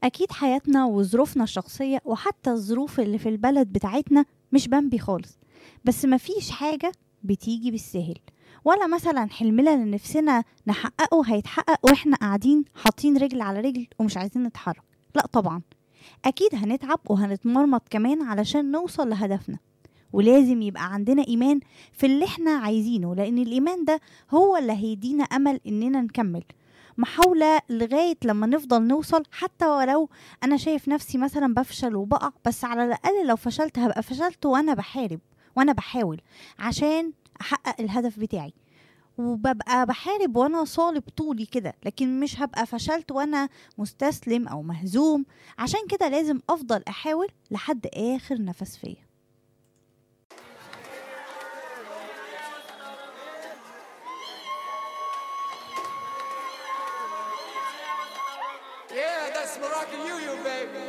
أكيد حياتنا وظروفنا الشخصية وحتى الظروف اللي في البلد بتاعتنا مش بامبي خالص بس مفيش حاجة بتيجي بالسهل ولا مثلا حلمنا اللي نفسنا نحققه هيتحقق واحنا قاعدين حاطين رجل على رجل ومش عايزين نتحرك لا طبعا أكيد هنتعب وهنتمرمط كمان علشان نوصل لهدفنا ولازم يبقى عندنا إيمان في اللي احنا عايزينه لأن الإيمان ده هو اللي هيدينا أمل إننا نكمل محاولة لغاية لما نفضل نوصل حتى ولو أنا شايف نفسي مثلا بفشل وبقع بس على الأقل لو فشلت هبقى فشلت وأنا بحارب وأنا بحاول عشان أحقق الهدف بتاعي وببقى بحارب وانا صالب طولي كده لكن مش هبقى فشلت وانا مستسلم او مهزوم عشان كده لازم افضل احاول لحد اخر نفس فيا Yeah, that's Moroccan Union, baby.